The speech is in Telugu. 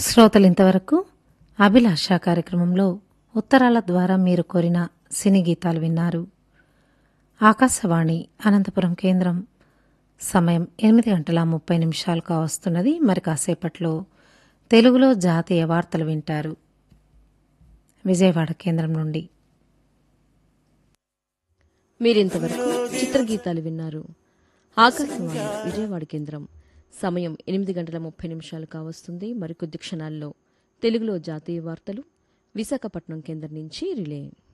శ్రోతలు ఇంతవరకు అభిలాష కార్యక్రమంలో ఉత్తరాల ద్వారా మీరు కోరిన సినీ గీతాలు విన్నారు ఆకాశవాణి అనంతపురం కేంద్రం సమయం ఎనిమిది గంటల ముప్పై నిమిషాలు కావస్తున్నది మరి కాసేపట్లో తెలుగులో జాతీయ వార్తలు వింటారు విజయవాడ కేంద్రం నుండి మీరింతవరకు చిత్రగీతాలు విన్నారు ఆకాశవాణి విజయవాడ కేంద్రం సమయం ఎనిమిది గంటల ముప్పై నిమిషాలు కావస్తుంది మరికొద్ది క్షణాల్లో తెలుగులో జాతీయ వార్తలు విశాఖపట్నం కేంద్రం నుంచి రిలే